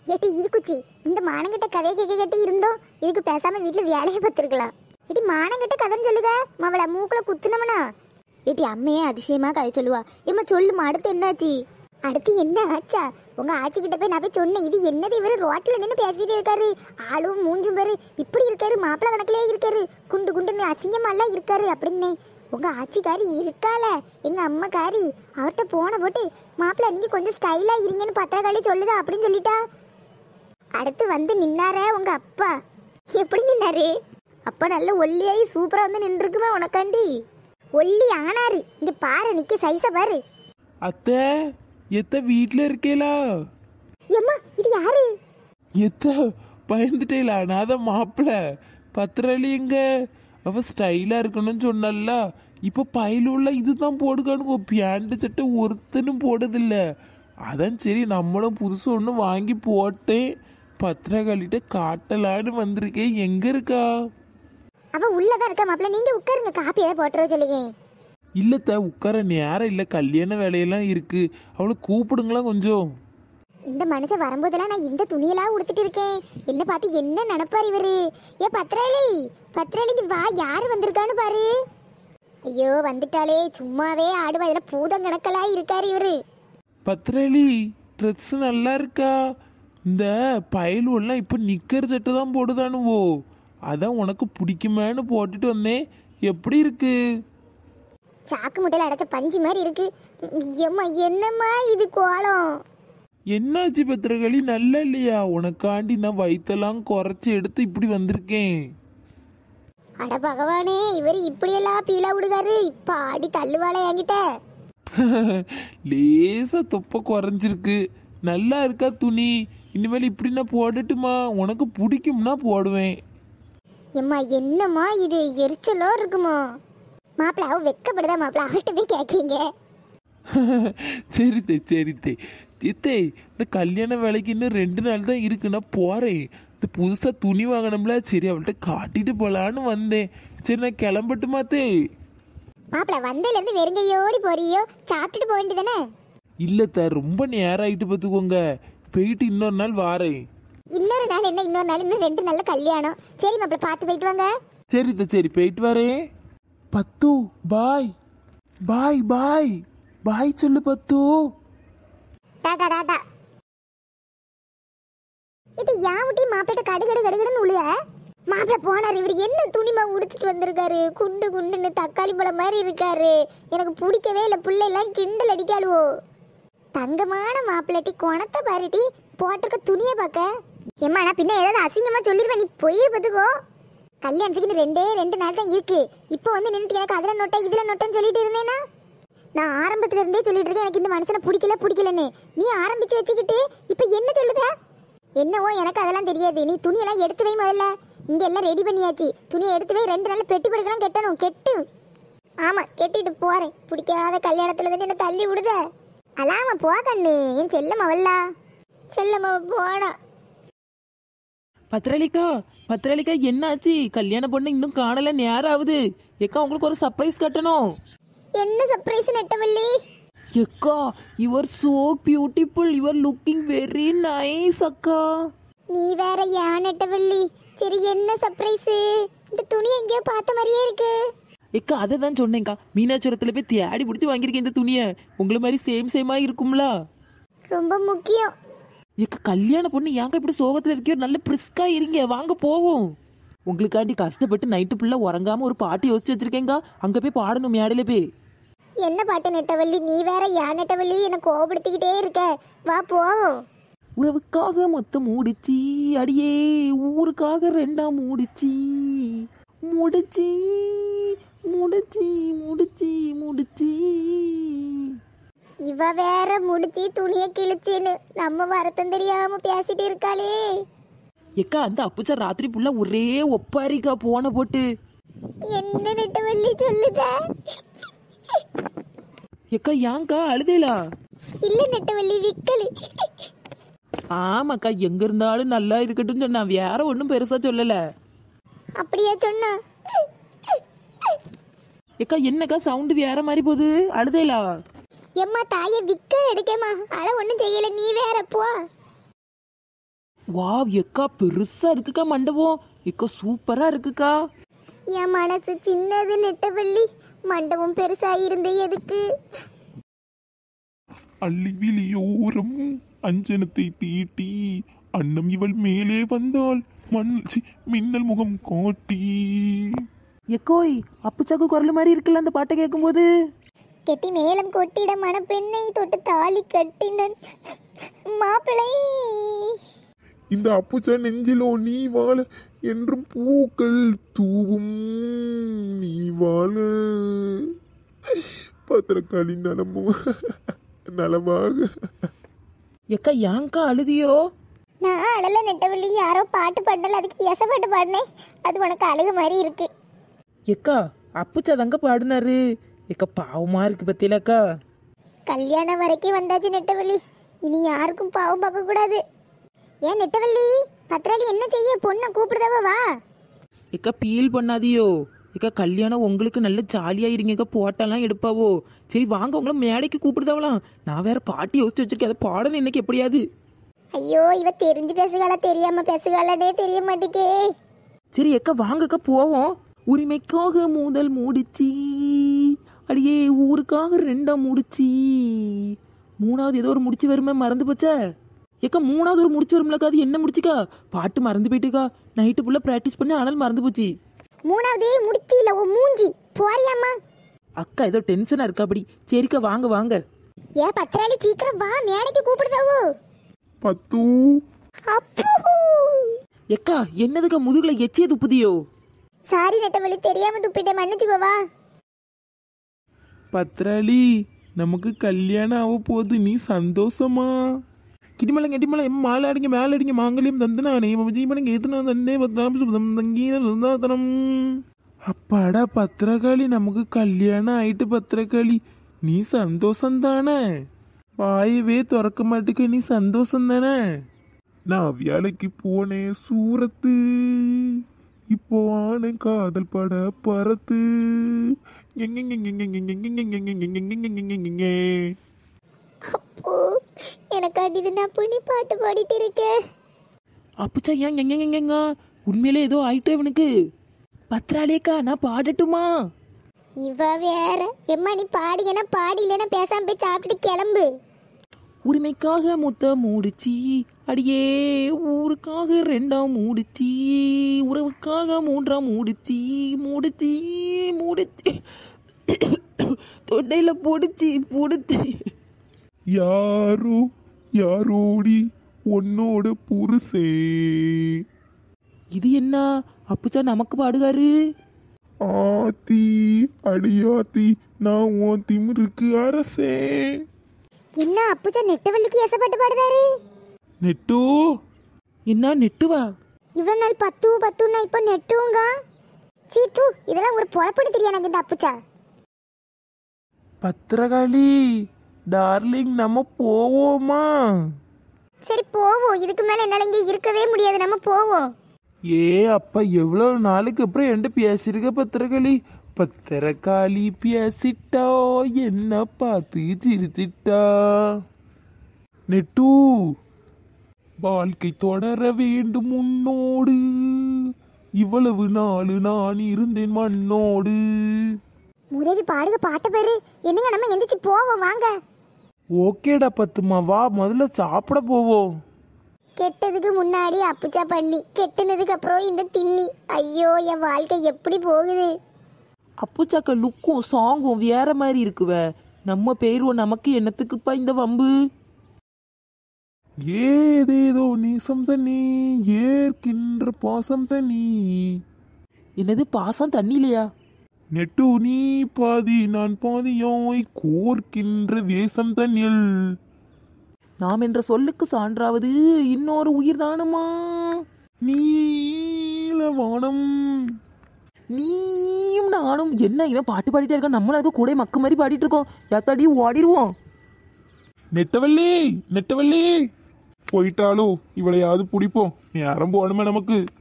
ஏட்டி ஈக்குச்சி இந்த மானங்கிட்ட கதையை கேட்க கேட்டு இருந்தோம் இதுக்கு பேசாம வீட்டுல வேலையை பார்த்துருக்கலாம் ஏட்டி மானங்கிட்ட கதைன்னு சொல்லுங்க மவள மூக்குல குத்துனவனா ஏட்டி அம்மையே அதிசயமா கதை சொல்லுவா ஏம்மா சொல்லுமா அடுத்து என்னாச்சு அடுத்து என்ன ஆச்சா உங்க ஆச்சி கிட்ட போய் நான் போய் சொன்னேன் இது என்னது இவரு ரோட்ல நின்று பேசிட்டு இருக்காரு ஆளும் மூஞ்சும் பேரு இப்படி இருக்காரு மாப்பிள்ளை கணக்குலயே இருக்காரு குண்டு குண்டுன்னு அசிங்கமா எல்லாம் இருக்காரு அப்படின்னு உங்க ஆச்சிக்காரி இருக்கால எங்க அம்மாக்காரி அவர்கிட்ட போன போட்டு மாப்பிள்ளை நீங்க கொஞ்சம் ஸ்டைலா இருங்கன்னு பத்திரக்காளி சொல்லுதா அப்படின்னு சொல்லிட்டா அடுத்து வந்து நின்னாரே உங்க அப்பா எப்படி நின்னாரு அப்பா நல்ல ஒல்லியாகி சூப்பரா வந்து நின்றுக்குமே உனக்காண்டி ஒல்லி ஆனாரு இங்க பாரு நிக்க சைஸ பாரு அத்தை எத்த வீட்டில் இருக்கேலா எம்மா இது யாரு எத்த பயந்துட்டேலா நான் தான் மாப்பிள்ள பத்திரலி எங்க அவ ஸ்டைலா இருக்கணும்னு சொன்னல்ல இப்போ பயிலுள்ள இதுதான் போடுக்கானுங்க பேண்ட் சட்டை ஒருத்தனும் போடுதில்ல அதான் சரி நம்மளும் புதுசு ஒன்று வாங்கி போட்டேன் பத்திரகாளிட்ட காட்டலான்னு வந்திருக்கேன் எங்க இருக்கா அவ உள்ளதான் இருக்கா மாப்பிள்ள நீங்க உட்காருங்க காப்பி ஏதாவது போட்டுற சொல்லுங்க இல்லத்த உட்கார நேரம் இல்லை கல்யாண வேலையெல்லாம் இருக்கு அவளை கூப்பிடுங்களா கொஞ்சம் இந்த மனுஷன் வரும்போதெல்லாம் நான் இந்த துணியெல்லாம் உடுத்திட்டு இருக்கேன் என்ன பார்த்து என்ன நினைப்பாரு இவரு ஏ பத்திராளி பத்திராளிக்கு வா யாரு வந்திருக்கான்னு பாரு ஐயோ வந்துட்டாளே சும்மாவே ஆடுவா இதுல பூதம் கணக்கலா இருக்காரு இவரு பத்ரேலி ட்ரெஸ் நல்லா இருக்கா இந்த பயலுவெல்லாம் இப்போ நிக்கர் சட்டை தான் போடுதானுவோ அதான் உனக்கு பிடிக்குமேன்னு போட்டுட்டு வந்தேன் எப்படி இருக்கு சாக்கு முட்டையில அடைச்ச பஞ்சு மாதிரி இருக்கு எம்மா என்னம்மா இது கோலம் என்னாச்சு பத்திரகாளி நல்லா இல்லையா உனக்காண்டி நான் வயித்தெல்லாம் குறைச்சி எடுத்து இப்படி வந்திருக்கேன் அட பகவானே இவர் இப்படியெல்லாம் பீலா விடுகாரு இப்ப ஆடி தள்ளுவாளே என்கிட்ட லேசா தொப்பை குறைஞ்சிருக்கு நல்லா இருக்கா துணி இனிமேல் இப்படி நான் போடட்டுமா உனக்கு பிடிக்கும்னா போடுவேன் எம்மா என்னம்மா இது எரிச்சலோ இருக்குமோ மாப்பிள்ள அவ வெக்கப்படுதா மாப்பிள்ள அவள்கிட்ட போய் கேட்கீங்க சரித்தே சரித்தே தித்தே இந்த கல்யாண வேலைக்கு இன்னும் ரெண்டு நாள் தான் இருக்கு நான் போறேன் இந்த புதுசா துணி வாங்கணும்ல சரி அவள்கிட்ட காட்டிட்டு போலான்னு வந்தேன் சரி நான் கிளம்பட்டுமா தே மாப்பிள்ள வந்ததுல இருந்து வெறுங்கையோடி போறியோ சாப்பிட்டுட்டு போக வேண்டியதானே இல்லத்த ரொம்ப நேரம் ஆயிட்டு பார்த்துக்கோங்க போயிட்டு இன்னொரு நாள் வாரேன் இன்னொரு நாள் என்ன இன்னொரு நாள் இன்னும் ரெண்டு நாள்ல கல்யாணம் சரி மாப்பிள்ள பார்த்து போயிட்டு வாங்க சரித்த சரி போயிட்டு வரேன் பத்து பாய் பாய் பாய் பாய் சொல்லு பத்து டாடா டாடா இது யாவுட்டி மாப்பிள்ளை கடு கடு கடுகடுன்னு உழுத மாப்பிள்ளை போனார் இவர் என்ன துணிமா உடுத்துட்டு வந்திருக்காரு குண்டு குண்டுன்னு தக்காளி பழம் மாதிரி இருக்காரு எனக்கு பிடிக்கவே இல்லை பிள்ளை எல்லாம் கிண்டல் அடிக்காளுவோ தங்கமான மாப்பிள்ளட்டி குணத்தை பாருட்டி போட்டிருக்க துணியை பார்க்க ஏம்மா நான் பின்ன ஏதாவது அசிங்கமா சொல்லிருவேன் நீ போயிரு பார்த்துக்கோ கல்யாணத்துக்கு இன்னும் ரெண்டே ரெண்டு நாள் தான் இருக்கு இப்போ வந்து நின்றுட்டு எனக்கு அதில் நோட்டா இதில் நோட்டான்னு சொல்லிட்டு இருந்தேன்னா நான் ஆரம்பத்துல இருந்தே சொல்லிட்டு இருக்கேன் எனக்கு இந்த மனுஷனை பிடிக்கல பிடிக்கலன்னு நீ ஆரம்பிச்சு வச்சுக்கிட்டு இப்போ என்ன சொல்லுத என்னவோ எனக்கு அதெல்லாம் தெரியாது நீ துணியெல்லாம் எடுத்து வை முதல்ல இங்க எல்லாம் ரெடி பண்ணியாச்சு துணியை எடுத்து வை ரெண்டு நாள் பெட்டி படுக்கலாம் கெட்டணும் கெட்டு ஆமா கெட்டிட்டு போறேன் பிடிக்காத கல்யாணத்துல தானே என்ன தள்ளி விடுத அலாம போ கண்ணு என் செல்லம்மா வல்லா செல்லம்மா போனா பத்திரலிக்கா பத்திரலிக்கா என்னாச்சு கல்யாண பொண்ணு இன்னும் காணல நேரம் ஆகுது ஏக்கா உங்களுக்கு ஒரு சர்ப்ரைஸ் கட்டணும் என்ன சர்ப்ரைஸ் நெட்டவள்ளி எக்கா your so beautiful your looking very nice அக்கா நீ வேற ஏன் நெட்டவள்ளி சரி என்ன சர்ப்ரைஸ் இந்த துணி எங்கேயோ பார்த்த மாதிரியே இருக்கு ஏக்கா அதை தான் சொன்னேன்க்கா மீனாட்சுரத்தில் போய் தேடி பிடிச்சி வாங்கியிருக்கேன் இந்த துணியை உங்களை மாதிரி சேம் சேமா இருக்கும்ல ரொம்ப முக்கியம் ஏக்கா கல்யாண பொண்ணு ஏங்க இப்படி சோகத்தில் இருக்கியோ நல்ல பிரிஸ்கா இருங்க வாங்க போவோம் உங்களுக்காண்டி கஷ்டப்பட்டு நைட்டு ஃபுல்லாக உறங்காம ஒரு பாட்டு யோசிச்சு வச்சிருக்கேங்க அங்கே போய் பாடணும் மேடையில போய் என்ன பாட்டு நெட்டவள்ளி நீ வேற ஏன் நெட்டவள்ளி என்னை கோபப்படுத்திக்கிட்டே இருக்க வா போவோம் உறவுக்காக மொத்தம் மூடிச்சி அடியே ஊருக்காக ரெண்டா மூடிச்சி முடிச்சி முடிச்சி முடிச்சி முடிச்சி இவ வேற முடிச்சு துணியை கிழிச்சின்னு நம்ம வருத்தம் தெரியாம பேசிட்டு இருக்காளே எக்கா அந்த அப்புச்சா ராத்திரி புள்ள ஒரே ஒப்பாரிக்கா போன போட்டு என்ன நெட்டவள்ளி சொல்லுத எக்கா ஏங்கா அழுதேலா இல்ல நெட்டவள்ளி விக்கலு ஆமாக்கா எங்க இருந்தாலும் நல்லா இருக்கட்டும் சொன்னா வேற ஒன்றும் பெருசா சொல்லல அப்படியா சொன்னா எக்கா என்னக்கா சவுண்டு வேற மாதிரி போகுது அழுதேலா எம்மா தாயை விக்க எடுக்கேம்மா அழ ஒண்ணும் செய்யல நீ வேற போ வாவ் எக்கா பெருசா இருக்குக்கா மண்டபம் எக்கா சூப்பரா இருக்குக்கா என் மனசு சின்னது நெட்டவள்ளி மண்டபம் பெருசா இருந்து எதுக்கு அள்ளி விழியோரம் அஞ்சனத்தை தீட்டி அன்னம் இவள் மேலே வந்தாள் மண் சி, மின்னல் முகம் காட்டி எக்கோய் அப்புச்சாக்கு குரல் மாதிரி இருக்குல்ல அந்த பாட்டை கேட்கும்போது கெட்டி மேலம் கொட்டிட மணப்பெண்ணை தொட்டு தாலி கட்டினன் மாப்பிளை இந்த அப்புச்சா நெஞ்சிலோ நீ வாழ என்றும் பூக்கள் தூவும் நீ வாழ பத்திரக்காளி நலமும் நலமாக எக்கா ஏங்கா அழுதியோ நான் அழல நெட்டவள்ளி யாரோ பாட்டு பாடல அதுக்கு எச பாட்டு பாடினேன் அது உனக்கு அழுக மாதிரி இருக்கு எக்கா அப்புச்சா தாங்க பாடினாரு எக்கா பாவமா இருக்கு பத்தியிலக்கா கல்யாணம் வரைக்கும் வந்தாச்சு நெட்டவள்ளி இனி யாருக்கும் பாவம் பார்க்க கூடாது ஏன் நெட்டவள்ளி பத்திராளி என்ன செய்ய பொண்ணை கூப்பிடுதாவ வா எக்கா பீல் பண்ணாதியோ எக்கா கல்யாணம் உங்களுக்கு நல்ல ஜாலியா இருங்கக்கா போட்டெல்லாம் எடுப்பாவோ சரி வாங்க உங்களை மேடைக்கு கூப்பிடுதாவலாம் நான் வேற பாட்டி யோசிச்சு வச்சிருக்கேன் அதை பாடணும் இன்னைக்கு எப்படியாது ஐயோ இவ தெரிஞ்சு பேசுகால தெரியாம பேசுகாலனே தெரிய மாட்டேக்கே சரி எக்கா வாங்கக்கா போவோம் உரிமைக்காக மூதல் மூடிச்சி அடியே ஊருக்காக ரெண்டா முடிச்சி மூணாவது ஏதோ ஒரு முடிச்சு வருமே மறந்து போச்சே ஏக்கா மூணாவது ஒரு முடிச்சு வரும்லக்கா அது என்ன முடிச்சுக்கா பாட்டு மறந்து போயிட்டுக்கா நைட்டு ஃபுல்லாக ப்ராக்டிஸ் பண்ணி ஆனால் மறந்து போச்சு மூணாவது முடிச்சு இல்ல உன் மூஞ்சி போறியாம்மா அக்கா ஏதோ டென்ஷனாக இருக்கா அப்படி சரிக்கா வாங்க வாங்க ஏன் பத்திராளி சீக்கிரம் வா மேடைக்கு கூப்பிடுதாவோ பத்து அப்பூ எக்கா என்னதுக்கா முதுகுல எச்சிய துப்புதியோ சாரி நெட்டவள்ளி தெரியாம துப்பிட்டேன் மன்னிச்சுக்கோ வா பத்ராளி நமக்கு கல்யாணம் ஆக போகுது நீ சந்தோஷமா கிடிமலம் கெட்டிமலம் எம் மாலை அடிங்க மேலே அடிங்க மாங்கல்யம் தந்தனானே விஜயமலங்க எதுனா தந்தே பத்ராம் சுபதம் தங்கீத சுந்தாதனம் அப்பாடா பத்திரகாளி நமக்கு கல்யாணம் ஆயிட்டு பத்திரகாளி நீ சந்தோஷம் தானே வாயவே திறக்க மாட்டுக்க நீ சந்தோஷம் தானே நான் வேலைக்கு போனேன் சூரத்து இப்போ ஆன காதல் பட பறத்து அப்போ எனக்கு அடிது நான் புனி பாட்டு பாடிட்டு இருக்கேன் அப்பச்சா ஏன் எங்க எங்க உண்மையிலே ஏதோ ஆயிட்டே இவனுக்கு பத்ராலேக்கா நான் பாடட்டுமா இவ வேற எம்மா நீ பாடிங்கன்னா பாடி இல்லைன்னா பேசாம போய் சாப்பிட்டுட்டு கிளம்பு உரிமைக்காக முத்த மூடிச்சி அடியே ஊருக்காக ரெண்டாம் மூடிச்சி உறவுக்காக மூன்றாம் மூடிச்சி மூடிச்சி மூடிச்சி தொண்டையில பொடிச்சி பொடிச்சி யாரோ யாரோடி உன்னோட புருசே இது என்ன அப்பச்சா நமக்கு பாடுகாரு ஆத்தி அடியாத்தி நான் உன் திமிருக்கு அரசே என்ன அப்புச்சா நெட்டவள்ளிக்கு எசப்பட்டு பாடுதாரு நெட்டோ என்ன நெட்டுவா இவ்வளவு நாள் பத்து பத்துன்னா இப்போ நெட்டுங்க சீத்து இதெல்லாம் ஒரு பொழப்புன்னு தெரியும் எனக்கு இந்த அப்புச்சா பத்திரகாளி டார்லிங் நம்ம போவோமா சரி போவோம் இதுக்கு மேல என்னால இங்க இருக்கவே முடியாது நம்ம போவோம் ஏ அப்பா எவ்வளவு நாளுக்கு அப்புறம் என்கிட்ட பேசியிருக்க பத்திரகாளி பத்திரகாளி பேசிட்டா என்ன பார்த்து சிரிச்சிட்டா நெட்டு வாழ்க்கை தொடர வேண்டும் உன்னோடு இவ்வளவு நாள் நான் இருந்தேன் மண்ணோடு முதவி பாடுக பாட்ட பேரு என்னங்க நம்ம எந்திரிச்சு போவோம் வாங்க ஓகேடா பத்துமா வா முதல்ல சாப்பிட போவோம் கெட்டதுக்கு முன்னாடி அப்புச்சா பண்ணி கெட்டுனதுக்கு அப்புறம் இந்த திண்ணி ஐயோ என் வாழ்க்கை எப்படி போகுது அப்புச்சாக்க லுக்கும் சாங்கும் வேற மாதிரி இருக்குவ நம்ம பேருவோம் நமக்கு என்னத்துக்குப்பா இந்த வம்பு ஏதேதோ நீசம் தண்ணி ஏற்கின்ற பாசம் தண்ணி என்னது பாசம் தண்ணிலையா நெட்டு நீ பாதி நான் பாதியாய் கோர்க்கின்ற வேஷம் தண்ணில் நாம் என்ற சொல்லுக்கு சான்றாவது இன்னொரு உயிர் தானுமா நீல வானம் நீயும் நானும் என்ன இவன் பாட்டு பாடிட்டே இருக்கான் நம்மளும் அதுக்கு கூட மக்கு மாதிரி பாடிட்டு இருக்கோம் யாத்தாடி ஓடிடுவோம் நெட்டவள்ளி நெட்டவள்ளி போயிட்டாலோ இவளையாவது பிடிப்போம் நேரம் போகணுமே நமக்கு